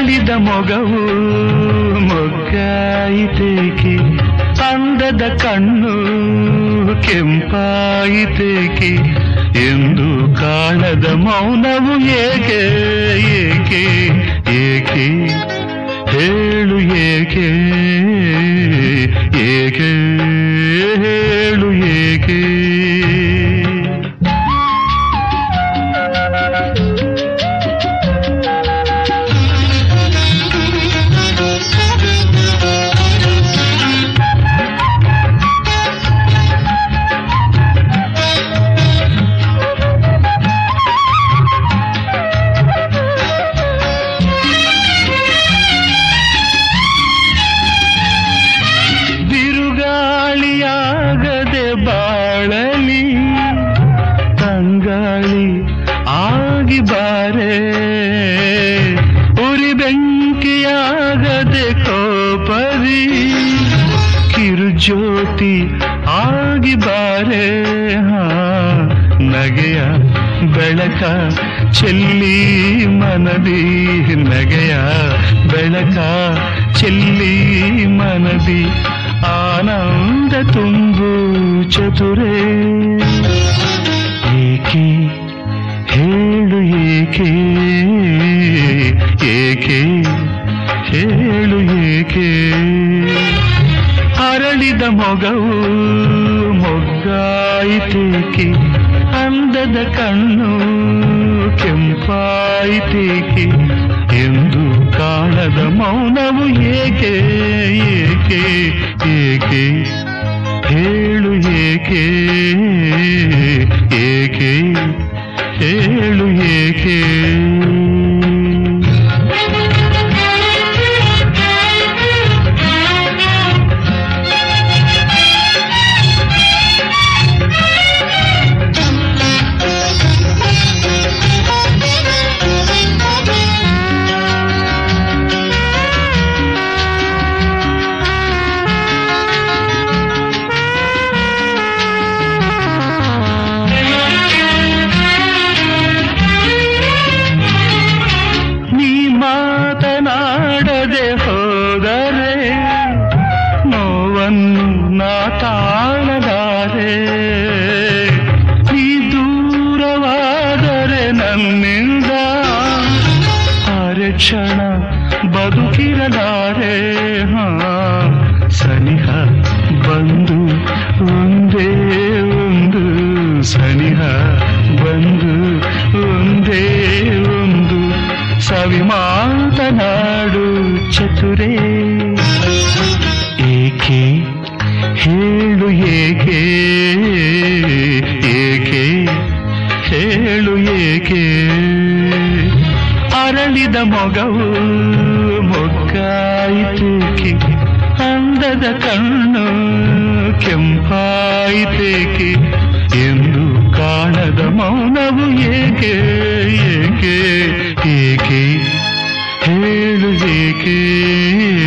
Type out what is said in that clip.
ಅರಳಿದ ಮೊಗವು ಮೊಗ್ಗಾಯಿತೇಕೆ ಅಂದದ ಕಣ್ಣು ಕೆಂಪಾಯಿತೇಕೆ ಎಂದು ಕಾಣದ ಮೌನವು ಏಕೆ ಏಕೆ ಏಕೆ ಹೇಳು ಏಕೆ ಏಕೆ ಹೇಳು ಏಕೆ ಬಿರುಗಾಳಿಯಾಗದೆ ಬಾಳಲಿ ತಂಗಾಳಿ ಆಗಿ ಬಾರೆ ಉರಿ ಬೆಂಕಿಯಾಗದೆ ಕೋಪರಿ ಕಿರುಜ್ಯೋತಿ ಆಗಿ ಬಾರೆ ಹಾ ನಗೆಯ ಬೆಳಕ ಚೆಲ್ಲಿ ಮನದಿ ನಗೆಯ ಬೆಳಕ ಚೆಲ್ಲಿ ಮನದಿ ಆನಂದ ತುಂಬು ಚತುರೇ ಏಕೆ ಹೇಳು ಏಕೆ ಏಕೆ ಹೇಳು ಏಕೆ ಅರಳಿದ ಮೊಗವು ಮೊಗ್ಗಾಯಿತೇಕೆ ಅಂದದ ಕಣ್ಣು ಕೆಂಪಾಯಿತೇಕೆ ಎಂದು ಕಾಣದ ಮೌನವು ಏಕೆ ಏಕೆ ಏಕೆ ಹೇಳು ಏಕೆ ಏಕೆ ಹೇಳು ಏಕೆ ನೀ ಮಾತನಾಡದೆ ಹೋದರೆ ನೋವನ್ನು ನಾ ತಾಳಲಾರೆ ನೀ ದೂರವಾದರೆ ನನ್ನಿಂದ ಅರೆ ಕ್ಷಣ ಬದುಕಿರಲಾರೆ ಹಾ ಸನಿಹ ಬಂದು ಒಂದೇ ಒಂದು ಸನಿಹ ಬಂದು ಒಂದೇ ಒಂದು ಸವಿ ಮಾತನಾಡು ಚತುರೇ ಏಕೆ ಹೇಳು ಏಕೆ ಏಕೆ ಹೇಳು ಏಕೆ ಅರಳಿದ ಮೊಗವು ಮೊಗ್ಗಾಯಿತೇಕೆ ಅಂದದ ಕಣ್ಣು ಕೆಂಪಾಯಿತೇಕೆ ಎಂದು ಕಾಣದ ಮೌನವು ಏಕೆ ಏಕೆ ಏಕೆ ಹೇಳು ಏಕೆ